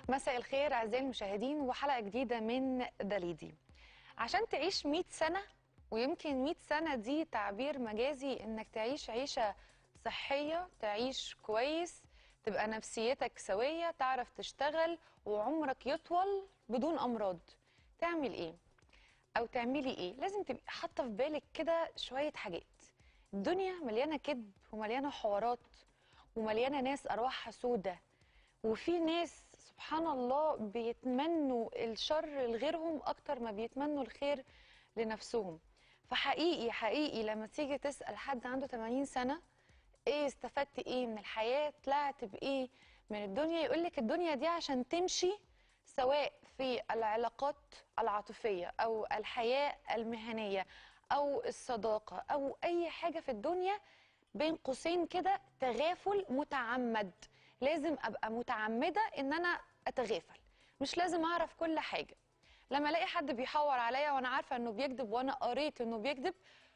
مساء الخير اعزائي المشاهدين وحلقه جديده من دليدي عشان تعيش 100 سنه ويمكن 100 سنه دي تعبير مجازي انك تعيش عيشه صحيه تعيش كويس تبقى نفسيتك سويه تعرف تشتغل وعمرك يطول بدون امراض تعمل ايه او تعملي ايه لازم تبقي حاطه في بالك كده شويه حاجات الدنيا مليانه كذب ومليانه حوارات ومليانه ناس ارواحها سودة وفي ناس سبحان الله بيتمنوا الشر لغيرهم اكتر ما بيتمنوا الخير لنفسهم فحقيقي حقيقي لما تيجي تسال حد عنده 80 سنه ايه استفدت ايه من الحياه طلعت بايه من الدنيا يقول لك الدنيا دي عشان تمشي سواء في العلاقات العاطفيه او الحياه المهنيه او الصداقه او اي حاجه في الدنيا بين قوسين كده تغافل متعمد لازم ابقى متعمده ان انا اتغافل مش لازم اعرف كل حاجه لما الاقي حد بيحور عليا وانا عارفه انه بيكذب وانا قريت انه بيكذب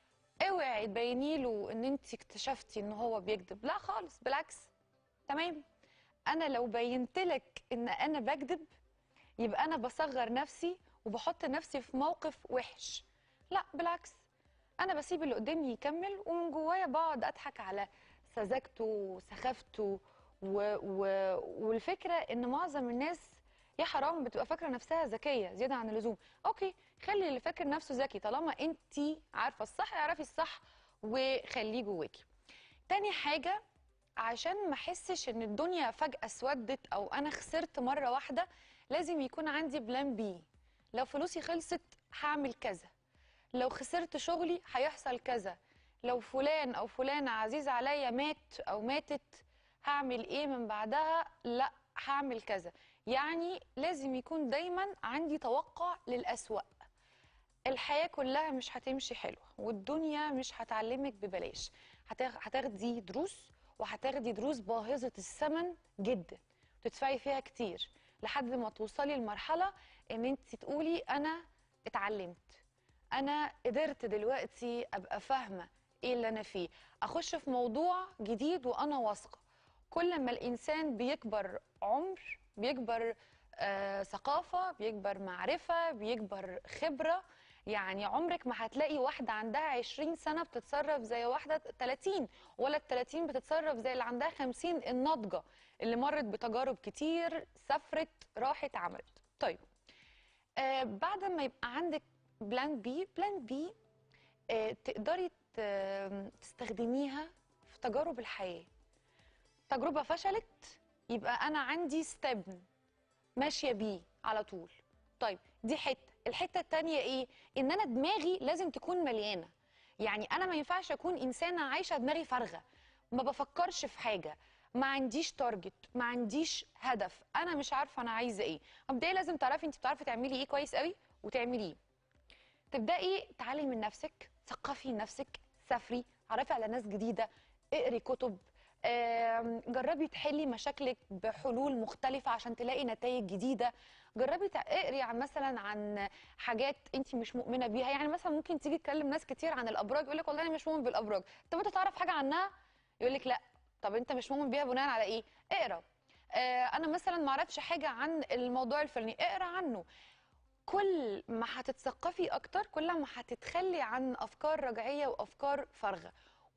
اوعي تبيني له ان انت اكتشفتي ان هو بيكذب لا خالص بالعكس تمام انا لو بينت لك ان انا بكذب يبقى انا بصغر نفسي وبحط نفسي في موقف وحش لا بالعكس انا بسيب اللي قدامي يكمل ومن جوايا بقعد اضحك على سذاجته وسخافته و... و... والفكره ان معظم الناس يا حرام بتبقى فاكره نفسها ذكيه زياده عن اللزوم اوكي خلي اللي فاكر نفسه ذكي طالما انت عارفه الصح اعرفي الصح وخليه جواكي تاني حاجه عشان ما احسش ان الدنيا فجاه اسودت او انا خسرت مره واحده لازم يكون عندي بلان بي لو فلوسي خلصت هعمل كذا لو خسرت شغلي هيحصل كذا لو فلان او فلانه عزيز عليا مات او ماتت هعمل ايه من بعدها لا هعمل كذا يعني لازم يكون دايما عندي توقع للأسوأ الحياة كلها مش هتمشي حلوة والدنيا مش هتعلمك ببلاش هتاخ- هتاخدي دروس وهتاخدي دروس باهظة الثمن جدا وتدفعي فيها كتير لحد ما توصلي لمرحلة ان انت تقولي انا اتعلمت انا قدرت دلوقتي ابقى فاهمة ايه اللي انا فيه اخش في موضوع جديد وانا واثقة كل ما الانسان بيكبر عمر بيكبر آه ثقافه بيكبر معرفه بيكبر خبره يعني عمرك ما هتلاقي واحده عندها 20 سنه بتتصرف زي واحده 30 ولا ال 30 بتتصرف زي اللي عندها 50 الناضجه اللي مرت بتجارب كتير سافرت راحت عملت طيب آه بعد ما يبقى عندك بلان بي بلان بي آه تقدري ت- تستخدميها في تجارب الحياه تجربة فشلت يبقى أنا عندي ستبن ماشية بيه على طول طيب دي حتة الحتة التانية إيه؟ إن أنا دماغي لازم تكون مليانة يعني أنا ما ينفعش أكون إنسانة عايشة دماغي فارغة ما بفكرش في حاجة ما عنديش تارجت ما عنديش هدف أنا مش عارفة أنا عايزة إيه مبدئيا لازم تعرفي أنت بتعرفي تعملي إيه كويس قوي وتعمليه تبدأي تعلمي من نفسك ثقفي نفسك سافري عرفي على ناس جديدة اقري كتب آم، جربي تحلي مشاكلك بحلول مختلفة عشان تلاقي نتائج جديدة جربي تع- اقري عن مثلا عن حاجات انت مش مؤمنة بيها يعني مثلا ممكن تيجي تكلم ناس كتير عن الابراج يقول لك والله انا مش مؤمن بالابراج طب انت تعرف حاجة عنها يقول لك لا طب انت مش مؤمن بيها بناء على ايه اقرا آه، انا مثلا ما اعرفش حاجة عن الموضوع الفلاني اقرا عنه كل ما هتتثقفي اكتر كل ما هتتخلي عن افكار رجعيه وافكار فارغه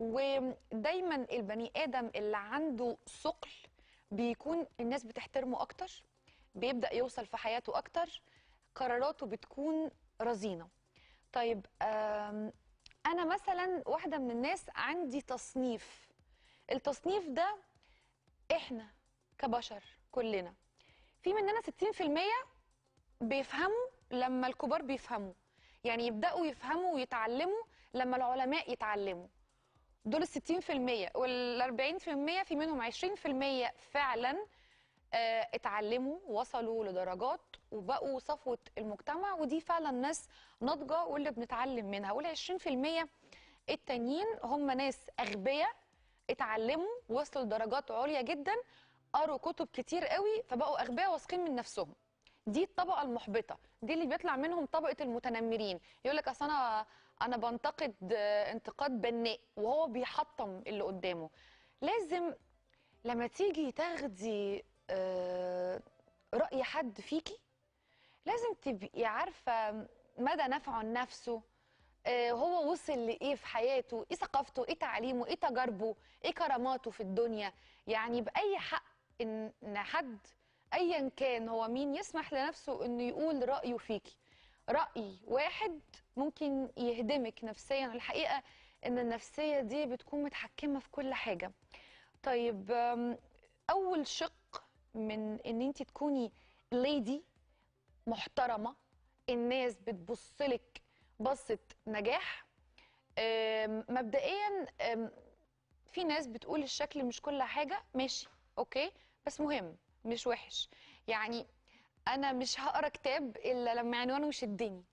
ودايما البني ادم اللي عنده ثقل بيكون الناس بتحترمه اكتر بيبدا يوصل في حياته اكتر قراراته بتكون رزينه طيب آم، انا مثلا واحده من الناس عندي تصنيف التصنيف ده احنا كبشر كلنا في مننا 60% بيفهموا لما الكبار بيفهموا يعني يبداوا يفهموا ويتعلموا لما العلماء يتعلموا دول ال 60% وال 40% في منهم 20% فعلا آه، اتعلموا وصلوا لدرجات وبقوا صفوة المجتمع ودي فعلا ناس ناضجة واللي بنتعلم منها وال 20% التانيين هم ناس أغبياء اتعلموا وصلوا لدرجات عليا جدا قروا كتب كتير قوي فبقوا أغبياء واثقين من نفسهم دي الطبقه المحبطه دي اللي بيطلع منهم طبقه المتنمرين يقول لك اصل انا انا بنتقد آه، انتقاد بناء وهو بيحطم اللي قدامه لازم لما تيجي تاخدي آه، راي حد فيكي لازم تبقي عارفه مدى نفعه لنفسه آه، هو وصل لايه في حياته ايه ثقافته ايه تعليمه ايه تجاربه ايه كراماته في الدنيا يعني باي حق ان إن حد ايا كان هو مين يسمح لنفسه انه يقول رايه فيكي راي واحد ممكن يهدمك نفسيا الحقيقه ان النفسيه دي بتكون متحكمه في كل حاجه طيب آم، اول شق من ان انت تكوني ليدي محترمه الناس بتبصلك بصه نجاح آم، مبدئيا آم، في ناس بتقول الشكل مش كل حاجه ماشي اوكي بس مهم مش وحش يعني انا مش هقرا كتاب الا لما عنوانه يشدني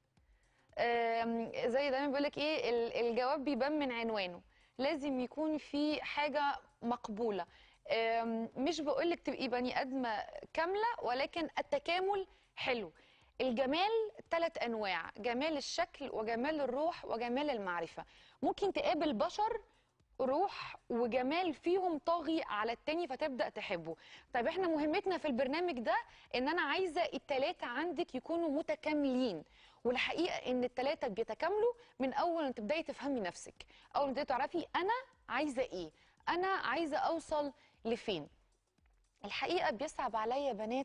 آم، زي دايما بيقول لك ايه ال- الجواب بيبان من عنوانه لازم يكون في حاجه مقبوله آم، مش بقول لك تبقي بني ادمه كامله ولكن التكامل حلو الجمال ثلاث انواع جمال الشكل وجمال الروح وجمال المعرفه ممكن تقابل بشر روح وجمال فيهم طاغي على التاني فتبدا تحبه طيب احنا مهمتنا في البرنامج ده ان انا عايزه التلاته عندك يكونوا متكاملين والحقيقه ان التلاته بيتكاملوا من اول ما تبداي تفهمي نفسك اول ما تبداي تعرفي انا عايزه ايه انا عايزه اوصل لفين الحقيقه بيصعب عليا بنات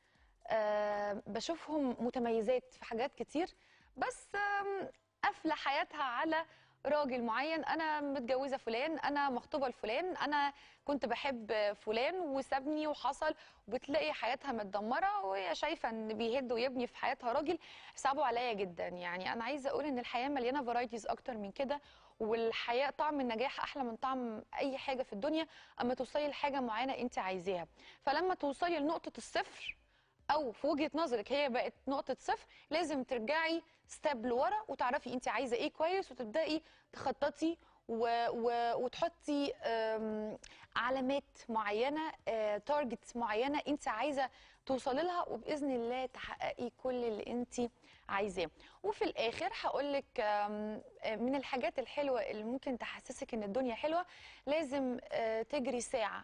آه بشوفهم متميزات في حاجات كتير بس آم، قافله حياتها على راجل معين انا متجوزه فلان انا مخطوبه لفلان انا كنت بحب فلان وسابني وحصل وبتلاقي حياتها متدمره وهي شايفه ان بيهد ويبني في حياتها راجل صعبوا عليا جدا يعني انا عايزه اقول ان الحياه مليانه فرايتيز اكتر من كده والحياه طعم النجاح احلى من طعم اي حاجه في الدنيا اما توصلي لحاجه معينه انت عايزاها فلما توصلي لنقطه الصفر او في وجهه نظرك هي بقت نقطه صفر لازم ترجعي ستيب لورا وتعرفي انت عايزه ايه كويس وتبداي تخططي و... و... وتحطي أم، علامات معينه تارجتس معينه انت عايزه توصلي لها وباذن الله تحققي كل اللي انت عايزاه وفي الاخر هقول لك من الحاجات الحلوه اللي ممكن تحسسك ان الدنيا حلوه لازم آه، تجري ساعه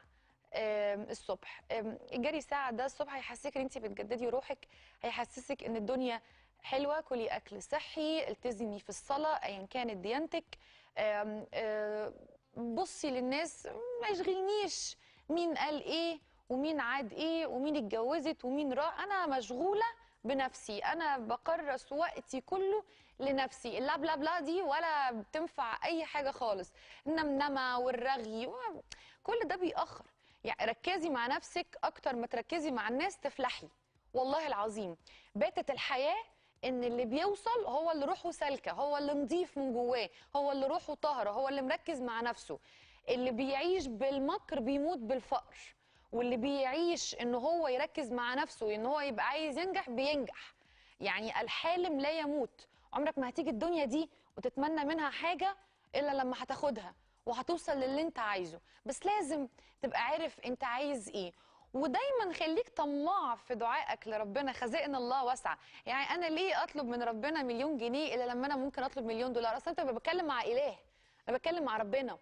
آم، الصبح آم، الجري ساعة ده الصبح هيحسسك ان انت بتجددي روحك هيحسسك ان الدنيا حلوة كلي اكل صحي التزمي في الصلاة ايا كانت ديانتك آم، آه، بصي للناس ما يشغلنيش مين قال ايه ومين عاد ايه ومين اتجوزت ومين راح انا مشغولة بنفسي انا بكرس وقتي كله لنفسي اللا بلا بلا دي ولا بتنفع اي حاجة خالص النمنمة والرغي و- كل ده بيأخر يعني ركزي مع نفسك اكتر ما تركزي مع الناس تفلحي والله العظيم باتت الحياه ان اللي بيوصل هو اللي روحه سالكه هو اللي نضيف من جواه هو اللي روحه طاهره هو اللي مركز مع نفسه اللي بيعيش بالمكر بيموت بالفقر واللي بيعيش ان هو يركز مع نفسه ان هو يبقى عايز ينجح بينجح يعني الحالم لا يموت عمرك ما هتيجي الدنيا دي وتتمنى منها حاجه الا لما هتاخدها وهتوصل للي انت عايزه بس لازم تبقى عارف انت عايز ايه ودايما خليك طماع في دعائك لربنا خزائن الله واسعه يعني انا ليه اطلب من ربنا مليون جنيه الا لما انا ممكن اطلب مليون دولار اصلا انت بتكلم مع اله انا بتكلم مع ربنا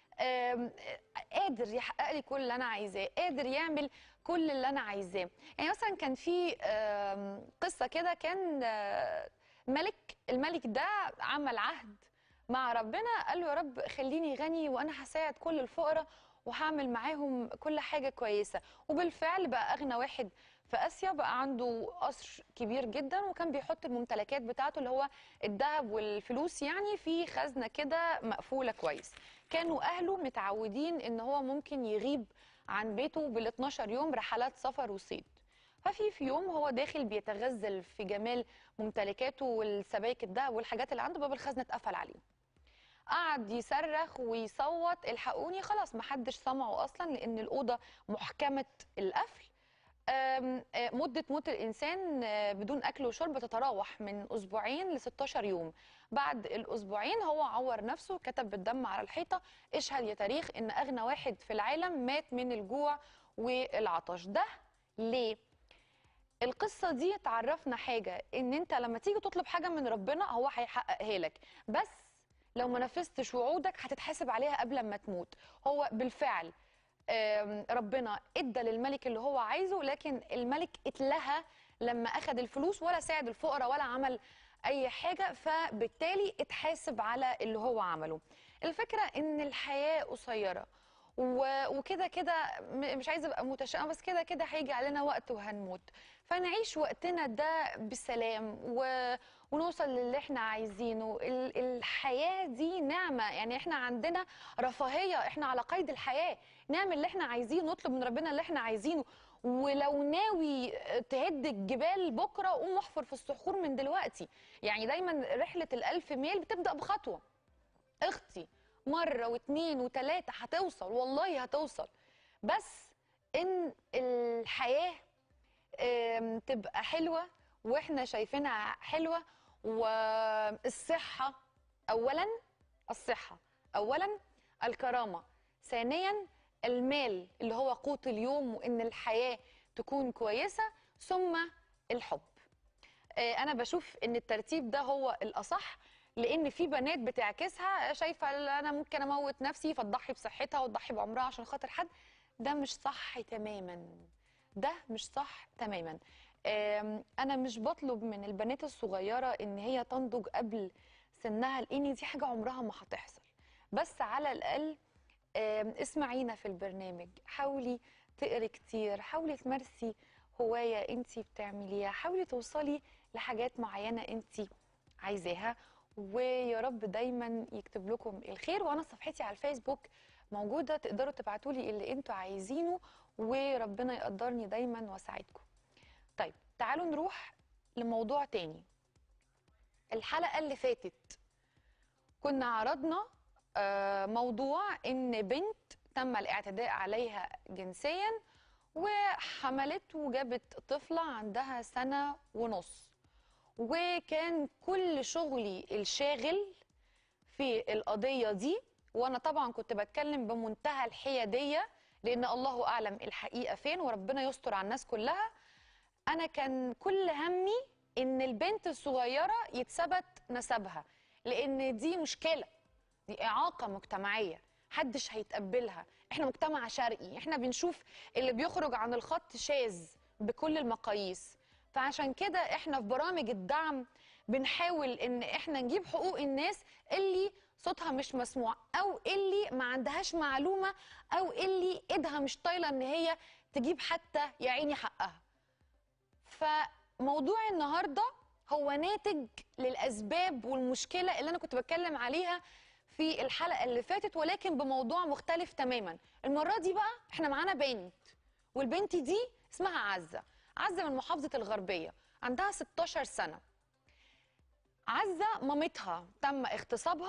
آم، آه، قادر يحقق لي كل اللي انا عايزاه قادر يعمل كل اللي انا عايزاه يعني مثلا كان في آم، قصه كده كان آه، ملك الملك ده عمل عهد مع ربنا قال له يا رب خليني غني وانا هساعد كل الفقراء وهعمل معاهم كل حاجه كويسه وبالفعل بقى اغنى واحد في اسيا بقى عنده قصر كبير جدا وكان بيحط الممتلكات بتاعته اللي هو الذهب والفلوس يعني في خزنه كده مقفوله كويس كانوا اهله متعودين ان هو ممكن يغيب عن بيته بال 12 يوم رحلات سفر وصيد ففي في يوم هو داخل بيتغزل في جمال ممتلكاته والسبائك الذهب والحاجات اللي عنده باب الخزنه اتقفل عليه قعد يصرخ ويصوت الحقوني خلاص محدش سمعه اصلا لان الاوضه محكمه القفل أم، آه، مدة موت الإنسان آه، بدون أكل وشرب تتراوح من أسبوعين ل 16 يوم بعد الأسبوعين هو عور نفسه كتب بالدم على الحيطة اشهد يا تاريخ إن أغنى واحد في العالم مات من الجوع والعطش ده ليه؟ القصة دي تعرفنا حاجة إن أنت لما تيجي تطلب حاجة من ربنا هو هيحققها لك بس لو ما نفذتش وعودك هتتحاسب عليها قبل ما تموت هو بالفعل آم، ربنا ادى للملك اللي هو عايزه لكن الملك اتلهى لما اخذ الفلوس ولا ساعد الفقراء ولا عمل اي حاجه فبالتالي اتحاسب على اللي هو عمله الفكره ان الحياه قصيره و- وكده كده م- مش عايزه ابقى متشائمه بس كده كده هيجي علينا وقت وهنموت فنعيش وقتنا ده بسلام و... ونوصل للي احنا عايزينه ال- الحياه دي نعمه يعني احنا عندنا رفاهيه احنا على قيد الحياه نعمل اللي احنا عايزينه نطلب من ربنا اللي احنا عايزينه ولو ناوي تهد الجبال بكره قوم احفر في الصخور من دلوقتي يعني دايما رحله الالف ميل بتبدا بخطوه اختي مرة واتنين وتلاتة هتوصل والله هتوصل بس ان الحياة آم، تبقى حلوة واحنا شايفينها حلوة والصحة اولا الصحة اولا الكرامة ثانيا المال اللي هو قوت اليوم وان الحياة تكون كويسة ثم الحب آه، انا بشوف ان الترتيب ده هو الاصح لان في بنات بتعكسها شايفه ال- انا ممكن اموت نفسي فتضحي بصحتها وتضحي بعمرها عشان خاطر حد ده مش صح تماما ده مش صح تماما آم، انا مش بطلب من البنات الصغيره ان هي تنضج قبل سنها لان دي حاجه عمرها ما هتحصل بس على الاقل آم، اسمعينا في البرنامج حاولي تقري كتير حاولي تمارسي هوايه انت بتعمليها حاولي توصلي لحاجات معينه انت عايزاها ويا رب دايما يكتب لكم الخير وانا صفحتي على الفيسبوك موجوده تقدروا تبعتوا لي اللي انتوا عايزينه وربنا يقدرني دايما واساعدكم طيب تعالوا نروح لموضوع تاني الحلقه اللي فاتت كنا عرضنا آه، موضوع ان بنت تم الاعتداء عليها جنسيا وحملت وجابت طفله عندها سنه ونص وكان كل شغلي الشاغل في القضية دي وأنا طبعا كنت بتكلم بمنتهى الحيادية لأن الله أعلم الحقيقة فين وربنا يستر على الناس كلها أنا كان كل همي إن البنت الصغيرة يتثبت نسبها لأن دي مشكلة دي إعاقة مجتمعية محدش هيتقبلها احنا مجتمع شرقي احنا بنشوف اللي بيخرج عن الخط شاذ بكل المقاييس فعشان كده احنا في برامج الدعم بنحاول ان احنا نجيب حقوق الناس اللي صوتها مش مسموع او اللي ما عندهاش معلومة او اللي ايدها مش طايلة ان هي تجيب حتى يا عيني حقها فموضوع النهارده هو ناتج للاسباب والمشكله اللي انا كنت بتكلم عليها في الحلقه اللي فاتت ولكن بموضوع مختلف تماما المره دي بقى احنا معانا بنت والبنت دي اسمها عزه عزه من محافظه الغربيه عندها 16 سنه عزه مامتها تم اغتصابها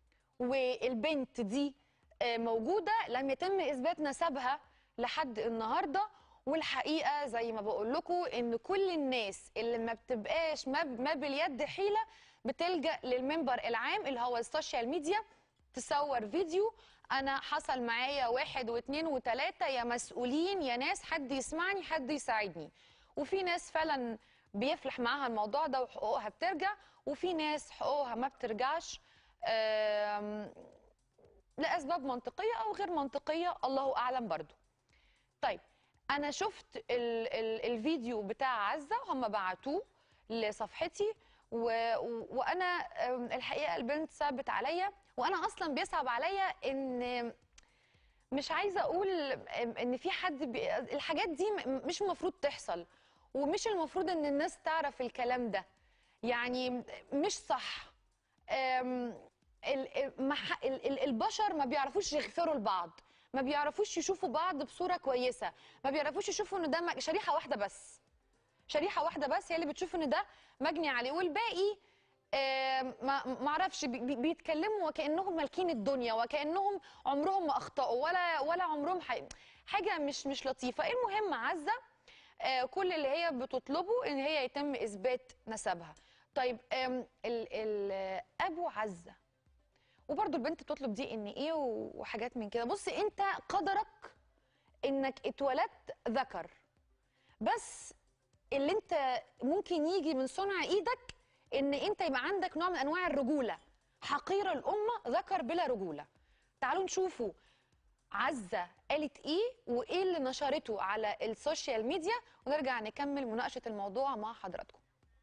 والبنت دي آه، موجوده لم يتم اثبات نسبها لحد النهارده والحقيقه زي ما بقول لكم ان كل الناس اللي ما بتبقاش ما ما باليد حيله بتلجا للمنبر العام اللي هو السوشيال ميديا تصور فيديو انا حصل معايا واحد واثنين وثلاثه يا مسؤولين يا ناس حد يسمعني حد يساعدني وفي ناس فعلا بيفلح معاها الموضوع ده وحقوقها بترجع وفي ناس حقوقها ما بترجعش آم، لاسباب منطقيه او غير منطقيه الله اعلم برضو طيب انا شفت ال ال الفيديو بتاع عزه هم بعتوه لصفحتي و و وانا أم، الحقيقه البنت صعبت عليا وانا اصلا بيصعب عليا ان مش عايزه اقول أم، ان في حد بي الحاجات دي م- مش المفروض تحصل ومش المفروض ان الناس تعرف الكلام ده يعني مش صح أم، ال- ال- مح- ال- ال- البشر ما بيعرفوش يغفروا لبعض ما بيعرفوش يشوفوا بعض بصورة كويسة ما بيعرفوش يشوفوا ان ده م- شريحة واحدة بس شريحة واحدة بس هي اللي بتشوف ان ده مجني عليه والباقي آم، ما ما اعرفش بي- بي- بيتكلموا وكانهم مالكين الدنيا وكانهم عمرهم ما اخطاوا ولا ولا عمرهم حي... حاجه مش مش لطيفه المهم عزه آه، كل اللي هي بتطلبه ان هي يتم اثبات نسبها طيب آم، ال ال ابو عزه وبرضه البنت بتطلب دي ان ايه وحاجات من كده بص انت قدرك انك اتولدت ذكر بس اللي انت ممكن يجي من صنع ايدك ان انت يبقى عندك نوع من انواع الرجوله حقير الامه ذكر بلا رجوله تعالوا نشوفوا عزة قالت ايه وايه اللي نشرته على السوشيال ميديا ونرجع نكمل مناقشة الموضوع مع حضراتكم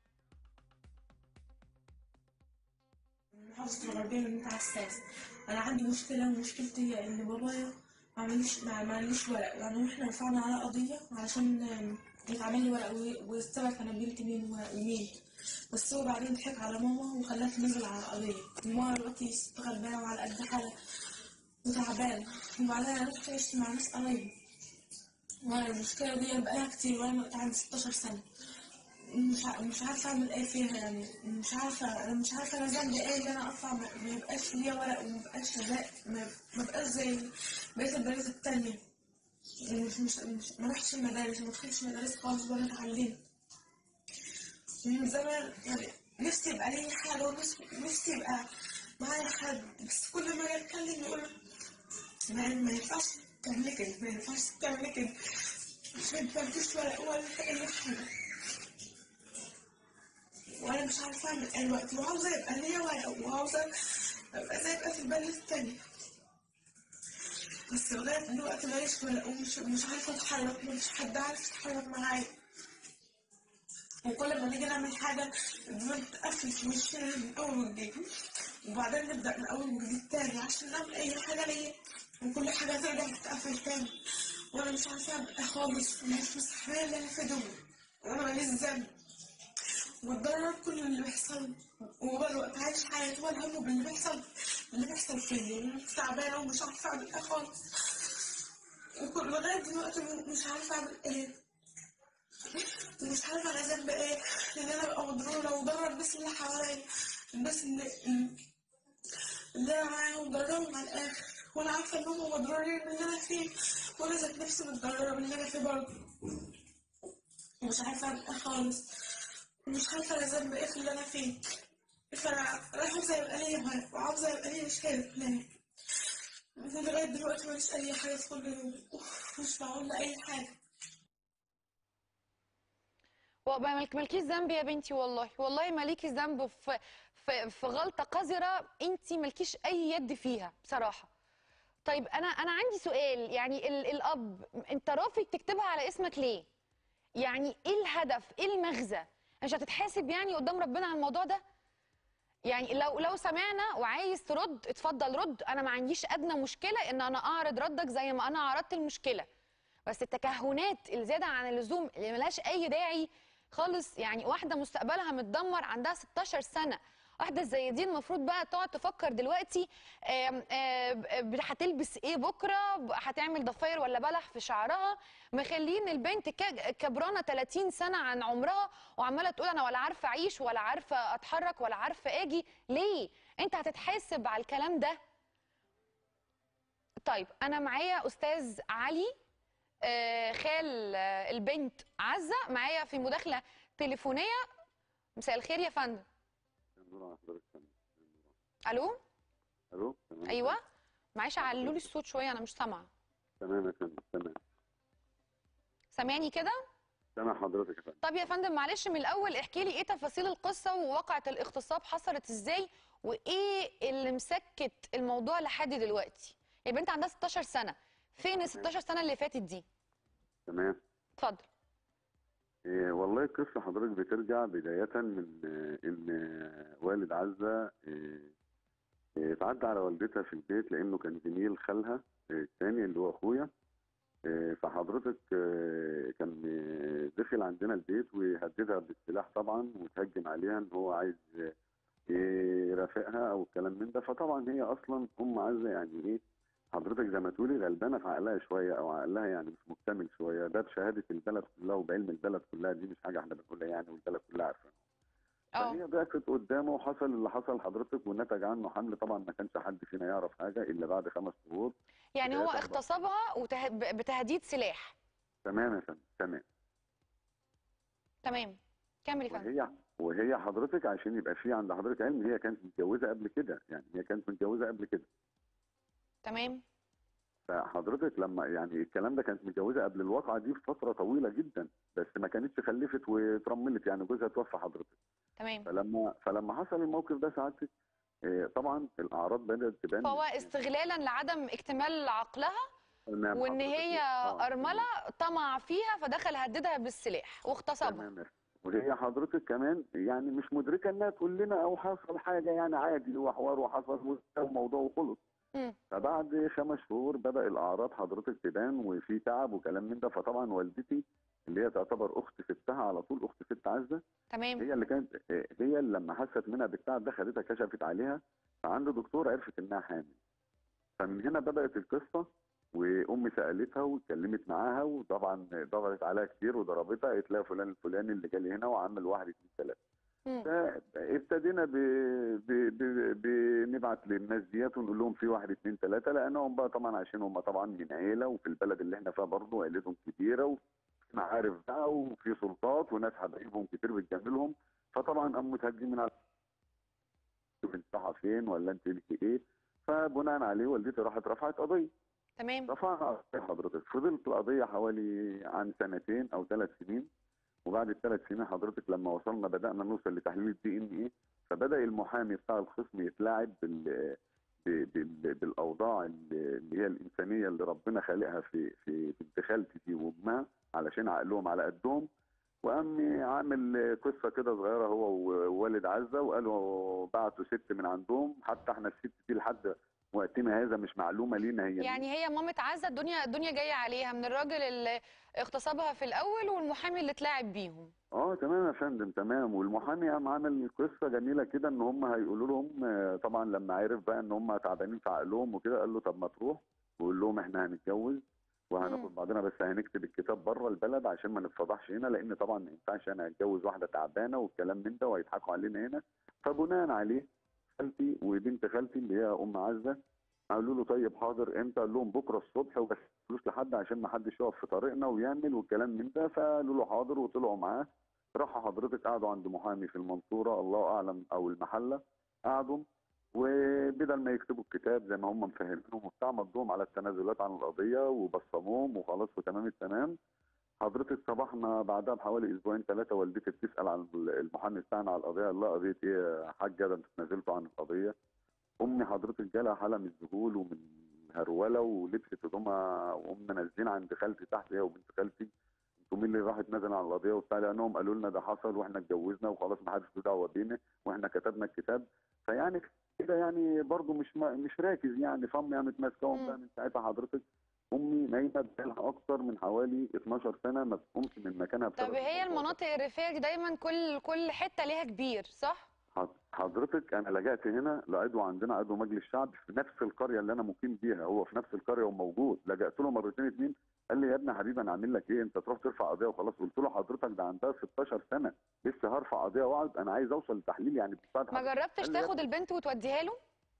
محافظة الغربية من بتاع الساس أنا عندي مشكلة ومشكلتي هي إن بابايا ما عمليش ما عمليش ورق يعني إحنا رفعنا على قضية علشان آم، يتعمل لي ورق وي- ويثبت أنا بنت مين و- ومين بس هو بعدين ضحك على ماما وخلاها تنزل على القضية وماما دلوقتي ست غلبانة وعلى قد حالها وتعبانة وبعدين أنا رحت عشت مع ناس قرايبي وأنا المشكلة دي بقالها كتير وأنا عندي 16 سنة مش ع- مش عارفه اعمل ايه فيها يعني مش عارفه انا مش عارفه انا ذنبي ايه ان انا اطلع ما ما يبقاش ليا ورق وما يبقاش زي ما ما يبقاش زي بقيه البنات التانية مش مش مش ما رحتش المدارس ما دخلتش مدارس خالص ولا اتعلمت من زمان يعني نفسي يبقى لي حاجه ونفسي نفسي يبقى معايا حد بس كل ما اجي اتكلم يقول ما ما ينفعش تعملي كده ما ينفعش تعملي كده مش ما ينفعش ورق ولا اي حاجه وانا مش عارفه اعمل ايه دلوقتي وعاوزه يبقى ليا ورق وعاوزه ابقى زي بقى في البلد التانية بس لغايه دلوقتي ماليش ورق ومش مش عارفه اتحرك مفيش حد عارف يتحرك معايا وكل ما نيجي نعمل حاجة الدنيا بتقفل في وشنا من أول وجديد وبعدين نبدأ من أول وجديد تاني عشان نعمل أي حاجة ليا وكل حاجة ترجع تتقفل تاني وأنا مش عارفة أعمل إيه خالص ومش مستحملة اللي أنا فيه دول وأنا ماليش ذنب واتضرر كل اللي بيحصل وهو الوقت عايش حياتي ولا همه باللي بيحصل اللي بيحصل فيا وأنا تعبانة ومش عارفة أعمل إيه خالص وكل لغاية دلوقتي مش عارفة أعمل إيه مش عارفة أنا ذنبي إيه لأن أنا ببقى مضرورة وضرر الناس اللي حواليا الناس اللي اللي أنا معاهم ضررهم على الآخر وأنا عارفة إن هم مضرورين باللي أنا فيه وأنا ذات نفسي متضررة باللي أنا فيه برضه مش عارفة أعمل إيه خالص مش عارفة أنا ذنبي إيه في اللي أنا فيه فأنا أنا عاوزة يبقى ليا ورق وعاوزة يبقى ليا شهادة ميلاد لغاية دلوقتي ماليش أي حاجة في كل يوم مش معقول أي حاجة وما مالك- مالكيش ذنب يا بنتي والله والله مالكيش ذنب في في في غلطه قذره انت مالكيش اي يد فيها بصراحه طيب انا انا عندي سؤال يعني ال الاب انت رافض تكتبها على اسمك ليه يعني ايه الهدف ايه المغزى مش هتتحاسب يعني قدام ربنا على الموضوع ده يعني لو لو سمعنا وعايز ترد اتفضل رد انا ما عنديش ادنى مشكله ان انا اعرض ردك زي ما انا عرضت المشكله بس التكهنات اللي زياده عن اللزوم اللي ملهاش اي داعي خالص يعني واحده مستقبلها متدمر عندها 16 سنه واحده زي دي المفروض بقى تقعد تفكر دلوقتي آم، آم، هتلبس ايه بكره ب- هتعمل ضفاير ولا بلح في شعرها مخلين البنت ك- كبرانه 30 سنه عن عمرها وعماله تقول انا ولا عارفه اعيش ولا عارفه اتحرك ولا عارفه اجي ليه انت هتتحاسب على الكلام ده طيب انا معايا استاذ علي آه، خال آه، البنت عزه معايا في مداخله تليفونيه مساء الخير يا فندم نور على حضرتك تمام الو الو تمام ايوه معلش علوا لي الصوت شويه انا مش سامعه تمام يا فندم تمام سامعني كده سامع حضرتك يا فندم طب يا فندم معلش من الاول احكي لي ايه تفاصيل القصه وواقعه الاغتصاب حصلت ازاي وايه اللي مسكت الموضوع لحد دلوقتي البنت عندها 16 سنه فين ال 16 سنه اللي فاتت دي تمام اتفضل إيه والله القصه حضرتك بترجع بدايه من آه، ان آه، والد عزه إيه، إيه، اتعدى على والدتها في البيت لانه كان زميل خالها إيه، الثاني اللي هو اخويا إيه، فحضرتك آه، كان آه، دخل عندنا البيت وهددها بالسلاح طبعا وتهجم عليها ان هو عايز آه، يرافقها او الكلام من ده فطبعا هي اصلا ام عزه يعني ايه حضرتك زي ما تقولي غلبانه في عقلها شويه او عقلها يعني مش مكتمل شويه ده بشهاده البلد كلها وبعلم البلد كلها دي مش حاجه احنا بنقولها يعني والبلد كلها عارفه اه فهي ضعفت قدامه وحصل اللي حصل حضرتك ونتج عنه حمل طبعا ما كانش حد فينا يعرف حاجه الا بعد خمس شهور يعني هو بداية اغتصبها وته... ب- بتهديد سلاح تمام يا فندم تمام تمام كمل يا فندم وهي وهي حضرتك عشان يبقى في عند حضرتك علم هي كانت متجوزه قبل كده يعني هي كانت متجوزه قبل كده تمام فحضرتك لما يعني الكلام ده كانت متجوزه قبل الواقعه دي بفتره طويله جدا بس ما كانتش خلفت وترملت يعني جوزها توفى حضرتك تمام فلما فلما حصل الموقف ده سعادتك آه، طبعا الاعراض بدات تبان فهو استغلالا لعدم اكتمال عقلها تمام وان حضرتك. هي آه، ارمله طمع فيها فدخل هددها بالسلاح واغتصبها تمام وهي حضرتك كمان يعني مش مدركه انها تقول لنا او حصل حاجه يعني عادي هو حوار وحصل وموضوع وخلص مم. فبعد خمس شهور بدا الاعراض حضرتك تبان وفي تعب وكلام من ده فطبعا والدتي اللي هي تعتبر اخت ستها على طول اخت ست عزه تمام هي اللي كانت هي اللي لما حست منها بالتعب ده خدتها كشفت عليها فعند دكتور عرفت انها حامل فمن هنا بدات القصه وامي سالتها واتكلمت معاها وطبعا ضغطت عليها كتير وضربتها قالت لها فلان الفلاني اللي جالي هنا وعمل واحد اتنين تلاته مم. فابتدينا ب... ب... ب... بنبعت للناس ديت ونقول لهم في واحد اتنين تلاته لانهم بقى طبعا عشان هم طبعا من عيله وفي البلد اللي احنا فيها برضه عيلتهم كبيره وفي معارف بقى وفي سلطات وناس حبايبهم كتير بتجاملهم فطبعا قاموا متهجمين على شوف انت رايحه فين ولا انت ليكي ايه فبناء عليه والدتي راحت رفعت قضيه تمام رفعها قضية حضرتك فضلت القضيه حوالي عن سنتين او ثلاث سنين وبعد الثلاث سنين حضرتك لما وصلنا بدانا نوصل لتحليل الدي ان ايه فبدا المحامي بتاع الخصم يتلاعب بال ب- بال- بالاوضاع اللي اللي هي الانسانيه اللي ربنا خالقها في في بنت خالتي دي وامها علشان عقلهم على قدهم وقام عامل قصه كده صغيره هو ووالد عزه وقالوا بعتوا ست من عندهم حتى احنا الست دي لحد وقتنا هذا مش معلومه لينا هي مين. يعني هي مامة عزة الدنيا الدنيا جاية عليها من الراجل اللي اغتصبها في الأول والمحامي اللي اتلاعب بيهم اه تمام يا فندم تمام والمحامي قام عامل قصه جميله كده ان هم هيقولوا لهم آه، طبعا لما عرف بقى ان هم تعبانين في عقلهم وكده قال له طب ما تروح وقول لهم احنا هنتجوز مم. وهناخد بعضنا بس هنكتب الكتاب بره البلد عشان ما نتفضحش هنا لان طبعا ما ينفعش انا اتجوز واحده تعبانه والكلام من ده وهيضحكوا علينا هنا فبناء عليه خالتي وبنت خالتي اللي هي ام عزه قالوا له طيب حاضر امتى قال لهم بكره الصبح وبس فلوس لحد عشان ما حدش يقف في طريقنا ويعمل والكلام من ده فقالوا له حاضر وطلعوا معاه راحوا حضرتك قعدوا عند محامي في المنصوره الله اعلم او المحله قعدوا وبدل ما يكتبوا الكتاب زي ما هم مفهمينهم وبتاع مضوهم على التنازلات عن القضيه وبصموهم وخلاص وتمام التمام حضرتك صباحنا بعدها بحوالي اسبوعين ثلاثه والدتي بتسال عن المحامي بتاعنا على القضيه الله قضيه ايه يا حاجه ده انتوا اتنازلتوا عن القضيه امي حضرتك جالها حاله من الذهول ومن هروله ولبست هدومها وقمنا نازلين عند خالتي تحت هي وبنت خالتي انتوا مين اللي راحت نزل على القضيه وبتاع لانهم قالوا لنا ده حصل واحنا اتجوزنا وخلاص ما حدش له دعوه بينا واحنا كتبنا الكتاب فيعني كده يعني برضه مش ما مش راكز يعني فامي قامت ماسكاهم بقى من ساعتها حضرتك امي نايمه بقالها اكتر من حوالي 12 سنه ما بتقومش من مكانها طب بسبب هي الموضوع ده. المناطق الريفية دي دايما كل كل حتة ليها كبير صح؟ حض- حضرتك انا لجأت هنا لعضو عندنا عضو مجلس شعب في نفس القريه اللي انا مقيم بيها هو في نفس القريه وموجود لجأت له مرتين اتنين قال لي يا ابني حبيبي انا اعمل لك ايه انت تروح ترفع قضيه وخلاص قلت له حضرتك ده عندها 16 سنه لسه هرفع قضيه واقعد انا عايز اوصل لتحليل يعني بتساعد ما حضرتك. جربتش قال لي يا تاخد البنت وتوديها له؟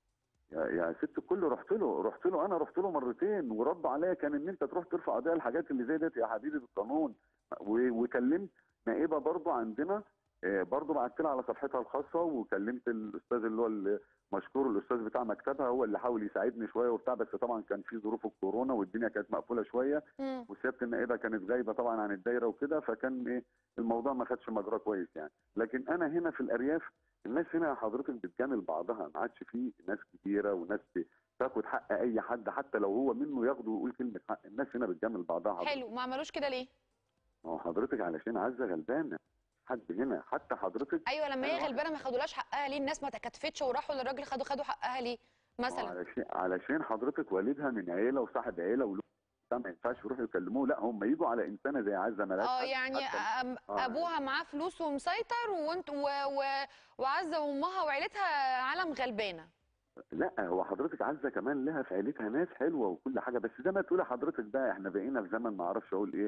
يا, يا ست الكل رحت له رحت له انا رحت له مرتين ورد عليا كان ان انت تروح ترفع قضيه الحاجات اللي زي ديت يا حبيبي بالقانون و- وكلمت نائبه برضو عندنا آه، برضو بعت لها على صفحتها الخاصه وكلمت الاستاذ اللي هو المشكور الاستاذ بتاع مكتبها هو اللي حاول يساعدني شويه وبتاع بس طبعا كان في ظروف الكورونا والدنيا كانت مقفوله شويه مم. وسياده النائبه كانت غايبه طبعا عن الدايره وكده فكان ايه الموضوع ما خدش مجراه كويس يعني لكن انا هنا في الارياف الناس هنا حضرتك بتجامل بعضها ما عادش في ناس كبيره وناس تاخد حق اي حد حتى لو هو منه ياخده ويقول كلمه حق الناس هنا بتجامل بعضها حضرتك. حلو ما عملوش كده ليه؟ ما هو حضرتك علشان عزه غلبانه حد هنا حتى حضرتك ايوه لما أنا هي واحد- غلبانه ما خدولهاش حقها ليه؟ الناس ما تكاتفتش وراحوا للراجل خدوا خدوا حقها ليه؟ مثلا علشان علشان حضرتك والدها من عيله وصاحب عيله وله ده ما ينفعش يروحوا يكلموه لا هم يجوا على انسانه زي عزه ملاك اه يعني أم- آه. ابوها معاه فلوس ومسيطر وانت و... و... وعزه وامها وعيلتها عالم غلبانه لا هو حضرتك عزه كمان لها في عيلتها ناس حلوه وكل حاجه بس زي ما تقولي حضرتك بقى احنا بقينا في زمن ما اعرفش اقول ايه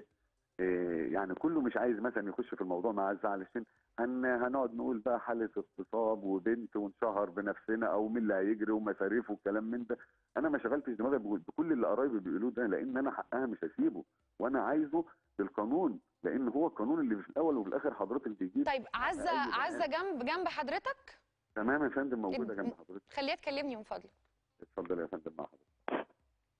إيه يعني كله مش عايز مثلا يخش في الموضوع مع عزه علشان هن هنقعد نقول بقى حاله اغتصاب وبنت ونشهر بنفسنا او مين اللي هيجري ومصاريف والكلام من ده انا ما شغلتش دماغي بقول- بكل اللي قرايبي بيقولوه ده لان انا حقها مش هسيبه وانا عايزه بالقانون لان هو القانون اللي في الاول وفي الاخر حضرتك بيجيب طيب عزه أي بني عزه جنب جنب حضرتك تمام يا فندم موجوده اب- جنب حضرتك خليها تكلمني من فضلك اتفضل يا فندم مع حضرتك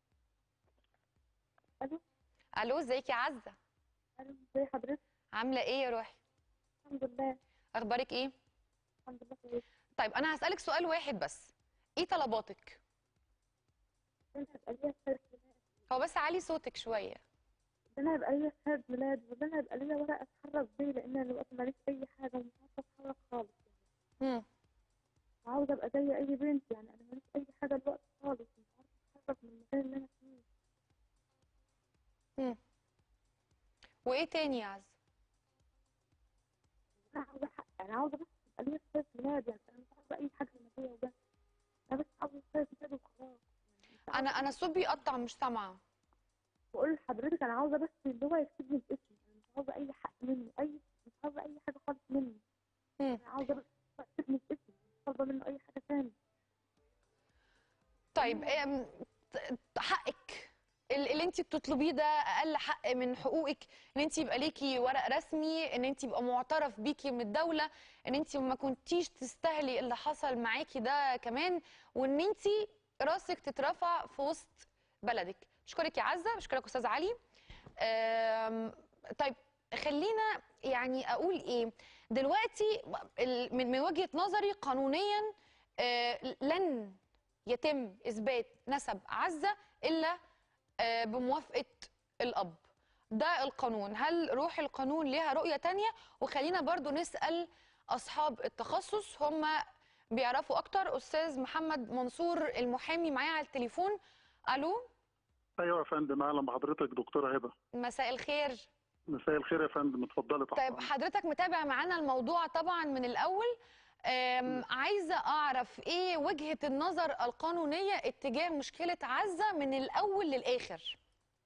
الو ازيك يا عزه أهلا ازي حضرتك عامله ايه يا روحي الحمد لله اخبارك ايه الحمد لله كويس طيب انا هسالك سؤال واحد بس ايه طلباتك انا هيبقى ليا شهاده ميلاد هو بس علي صوتك شويه انا هيبقى ليا شهاده ميلاد وانا هيبقى ليا ورقه اتحرك بيه لان انا دلوقتي ماليش اي حاجه ومش عارفه اتحرك خالص مم. عاوزه ابقى زي اي بنت يعني انا ماليش اي حاجه دلوقتي خالص مش عارفه اتحرك من المكان اللي انا فيه وايه تاني يا عز انا عاوزه حق انا عاوزه بس يبقى ليا شهاده ميلاد يعني انا مش عاوزه اي حاجه ماديه وبس انا بس عاوزه شهاده ميلاد وخلاص يعني مش انا عاوزة- انا الصوت بيقطع مش سامعه بقول لحضرتك انا عاوزه بس اللي هو يكتب لي باسمي انا مش عاوزه اي حق منه اي مش عاوزه اي حاجه خالص منه مم. انا عاوزه بس يكتب لي باسمي مش طالبه منه اي حاجه تاني طيب أم، ت- حقك ال- اللي انت بتطلبيه ده اقل حق من حقوقك ان انت يبقى ليكي ورق رسمي ان انت يبقى معترف بيكي من الدوله ان انت ما كنتيش تستاهلي اللي حصل معاكي ده كمان وان انت راسك تترفع في وسط بلدك بشكرك يا عزه بشكرك استاذ علي أم، طيب خلينا يعني اقول ايه دلوقتي ال- من من وجهه نظري قانونيا آه، لن يتم اثبات نسب عزه الا آه، بموافقه الاب ده القانون هل روح القانون ليها رؤيه تانية وخلينا برضو نسال اصحاب التخصص هم بيعرفوا اكتر استاذ محمد منصور المحامي معايا على التليفون الو ايوه يا فندم اهلا بحضرتك دكتوره هبه مساء الخير مساء الخير يا فندم اتفضلي تحت طيب أمرك. حضرتك متابع معانا الموضوع طبعا من الاول أم، عايزه اعرف ايه وجهه النظر القانونيه اتجاه مشكله عزه من الاول للاخر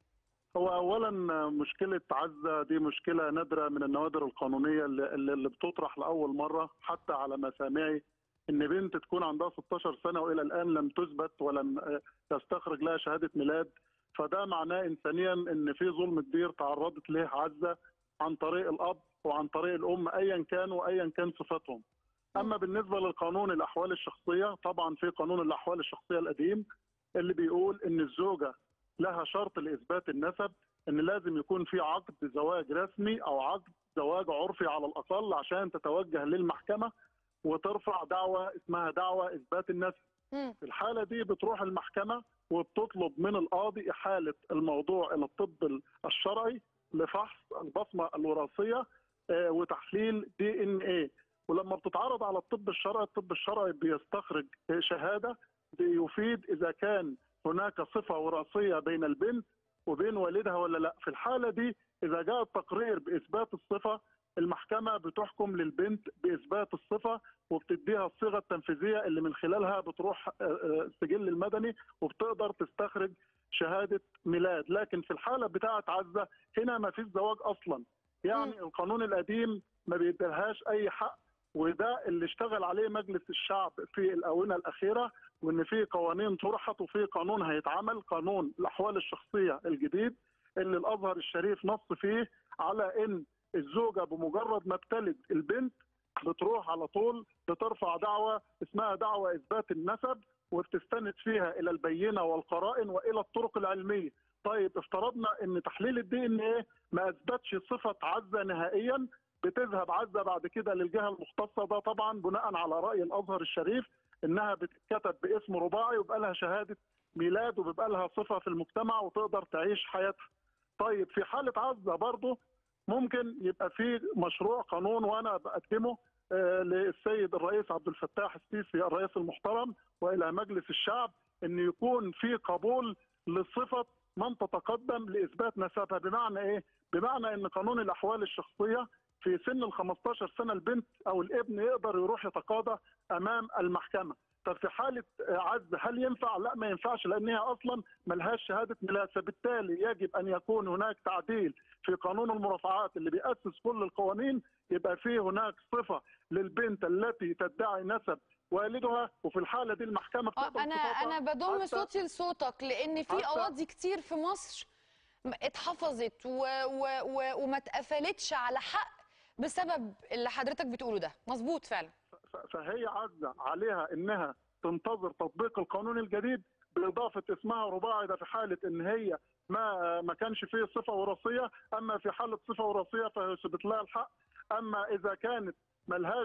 هو اولا مشكله عزه دي مشكله نادره من النوادر القانونيه اللي, اللي اللي بتطرح لاول مره حتى على مسامعي ان بنت تكون عندها 16 سنه والى الان لم تثبت ولم آه، يستخرج لها شهاده ميلاد فده معناه انسانيا ان في ظلم كبير تعرضت له عزه عن طريق الاب وعن طريق الام ايا كان وايا كان صفتهم. اما بالنسبه للقانون الاحوال الشخصيه طبعا في قانون الاحوال الشخصيه القديم اللي بيقول ان الزوجه لها شرط لاثبات النسب ان لازم يكون في عقد زواج رسمي او عقد زواج عرفي على الاقل عشان تتوجه للمحكمه وترفع دعوه اسمها دعوه اثبات النسب. مم. في الحاله دي بتروح المحكمه وبتطلب من القاضي احاله الموضوع الى الطب الشرعي لفحص البصمه الوراثيه آه، وتحليل دي ان ايه ولما بتتعرض على الطب الشرعي الطب الشرعي بيستخرج آه، شهاده يفيد اذا كان هناك صفه وراثيه بين البنت وبين والدها ولا لا في الحاله دي اذا جاء التقرير باثبات الصفه المحكمه بتحكم للبنت باثبات الصفه وبتديها الصيغه التنفيذيه اللي من خلالها بتروح آه، آه، السجل المدني وبتقدر تستخرج شهاده ميلاد لكن في الحاله بتاعه عزه هنا ما فيش زواج اصلا يعني مم. القانون القديم ما بيديلهاش اي حق وده اللي اشتغل عليه مجلس الشعب في الاونه الاخيره وان في قوانين طرحت وفي قانون هيتعمل قانون الاحوال الشخصيه الجديد اللي الازهر الشريف نص فيه على ان الزوجه بمجرد ما بتلد البنت بتروح على طول بترفع دعوه اسمها دعوه اثبات النسب وبتستند فيها الى البينه والقرائن والى الطرق العلميه. طيب افترضنا ان تحليل الدي ان ايه ما اثبتش صفه عزه نهائيا بتذهب عزه بعد كده للجهه المختصه ده طبعا بناء على راي الازهر الشريف انها بتتكتب باسم رباعي ويبقى لها شهاده ميلاد وبيبقى لها صفه في المجتمع وتقدر تعيش حياتها. طيب في حاله عزه برضه ممكن يبقى في مشروع قانون وانا بقدمه آه، للسيد الرئيس عبد الفتاح السيسي الرئيس المحترم والى مجلس الشعب ان يكون في قبول لصفه من تتقدم لاثبات نسبها بمعنى ايه؟ بمعنى ان قانون الاحوال الشخصيه في سن ال 15 سنه البنت او الابن يقدر يروح يتقاضى امام المحكمه. طب في حاله آه، عزل هل ينفع؟ لا ما ينفعش لان هي اصلا ملهاش شهاده ميلاد فبالتالي يجب ان يكون هناك تعديل في قانون المرافعات اللي بيأسس كل القوانين يبقى في هناك صفه للبنت التي تدعي نسب والدها وفي الحاله دي المحكمه آه، بتقبل انا صفتها انا بضم حتى- صوتي لصوتك لان في حتى- قواضي كتير في مصر م- اتحفظت و و و وما اتقفلتش على حق بسبب اللي حضرتك بتقوله ده مظبوط فعلا ف- فهي عزة عليها انها تنتظر تطبيق القانون الجديد باضافه اسمها رباعي ده في حاله ان هي ما ما كانش فيه صفه وراثيه اما في حاله صفه وراثيه فيثبت لها الحق اما اذا كانت ملهاش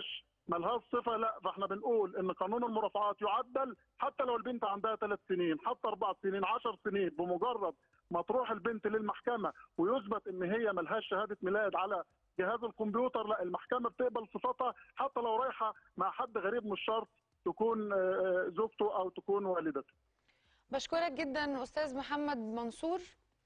ملهاش صفه لا فاحنا بنقول ان قانون المرافعات يعدل حتى لو البنت عندها ثلاث سنين حتى اربع سنين عشر سنين بمجرد ما تروح البنت للمحكمه ويثبت ان هي ملهاش شهاده ميلاد على جهاز الكمبيوتر لا المحكمه بتقبل صفتها حتى لو رايحه مع حد غريب مش شرط تكون آه، آه، زوجته او تكون والدته بشكرك جدا استاذ محمد منصور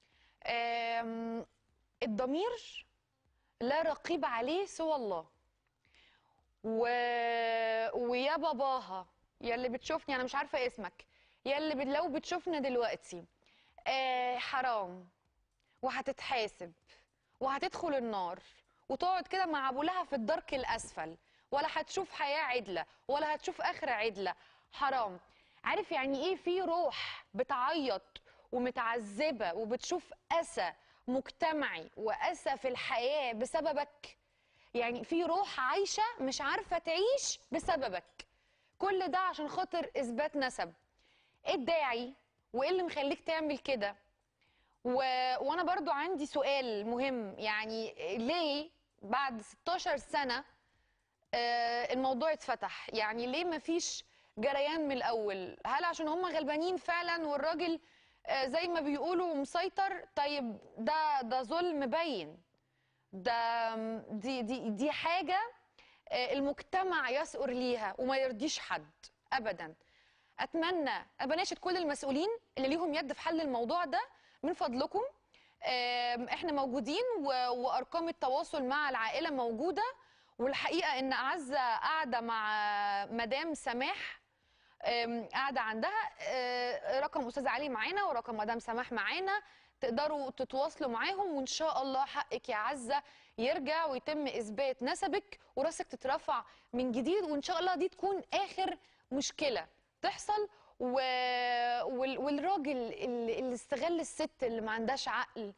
آم، الضمير لا رقيب عليه سوى الله و... ويا باباها يا اللي بتشوفني انا مش عارفه اسمك يا اللي بت... لو بتشوفنا دلوقتي آه حرام وهتتحاسب وهتدخل النار وتقعد كده مع ابو لهب في الدرك الاسفل ولا هتشوف حياه عدله ولا هتشوف اخره عدله حرام عارف يعني ايه في روح بتعيط ومتعذبه وبتشوف اسى مجتمعي واسى في الحياه بسببك يعني في روح عايشه مش عارفه تعيش بسببك كل ده عشان خاطر اثبات نسب ايه الداعي وايه اللي مخليك تعمل كده و... وانا برضو عندي سؤال مهم يعني ليه بعد 16 سنه آه، الموضوع اتفتح يعني ليه ما فيش جريان من الاول هل عشان هم غلبانين فعلا والراجل آه، زي ما بيقولوا مسيطر طيب ده ده ظلم باين ده دي دي دي حاجه آه، المجتمع يثأر ليها وما يرضيش حد ابدا اتمنى أنا بناشد كل المسؤولين اللي ليهم يد في حل الموضوع ده من فضلكم آم، احنا موجودين و- وارقام التواصل مع العائله موجوده والحقيقه ان اعزه قاعده مع مدام سماح آم، قاعده عندها آه، رقم استاذ علي معانا ورقم مدام سماح معانا تقدروا تتواصلوا معاهم وان شاء الله حقك يا عزه يرجع ويتم اثبات نسبك وراسك تترفع من جديد وان شاء الله دي تكون اخر مشكله تحصل و... وال... والراجل اللي اللي استغل الست اللي ما عندهاش عقل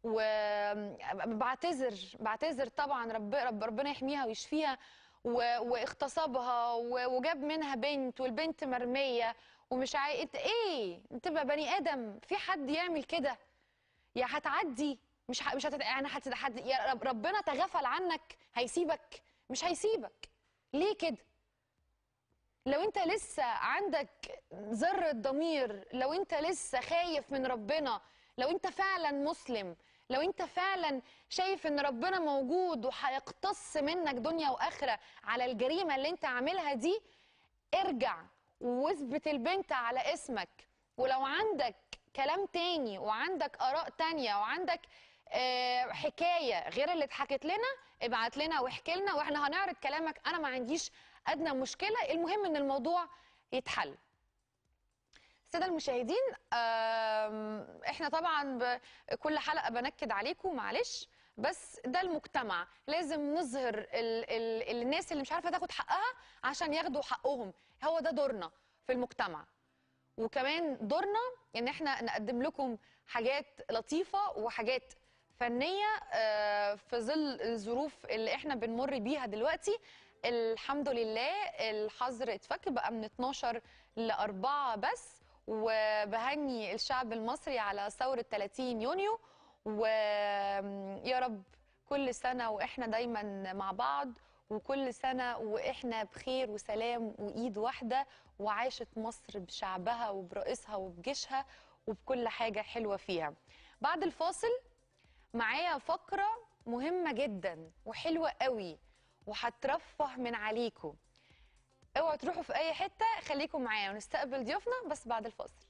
وبعتذر بعتذر طبعا رب... رب ربنا يحميها ويشفيها و... واغتصبها و... وجاب منها بنت والبنت مرميه ومش عاي... انت ايه تبقى بني ادم في حد يعمل كده يا هتعدي مش ح... مش هتت... يعني هت... هت... يا رب... ربنا تغفل عنك هيسيبك مش هيسيبك ليه كده لو انت لسه عندك ذرة ضمير لو انت لسه خايف من ربنا لو انت فعلا مسلم لو انت فعلا شايف ان ربنا موجود وهيقتص منك دنيا واخرة على الجريمة اللي انت عاملها دي ارجع واثبت البنت على اسمك ولو عندك كلام تاني وعندك اراء تانية وعندك آه، حكايه غير اللي اتحكت لنا ابعت لنا واحكي لنا واحنا هنعرض كلامك انا ما عنديش ادنى مشكله المهم ان الموضوع يتحل الساده المشاهدين آم، احنا طبعا ب- كل حلقه بنكد عليكم معلش بس ده المجتمع لازم نظهر ال ال الناس اللي مش عارفه تاخد حقها عشان ياخدوا حقهم هو ده دورنا في المجتمع وكمان دورنا ان احنا نقدم لكم حاجات لطيفه وحاجات فنيه آه، في ظل الظروف اللي احنا بنمر بيها دلوقتي الحمد لله الحظر اتفك بقى من 12 ل 4 بس وبهني الشعب المصري على ثوره 30 يونيو ويا رب كل سنه واحنا دايما مع بعض وكل سنه واحنا بخير وسلام وايد واحده وعاشت مصر بشعبها وبرئيسها وبجيشها وبكل حاجه حلوه فيها بعد الفاصل معايا فقره مهمه جدا وحلوه قوي وهترفه من عليكم اوعوا تروحوا في اي حته خليكم معايا ونستقبل ضيوفنا بس بعد الفاصل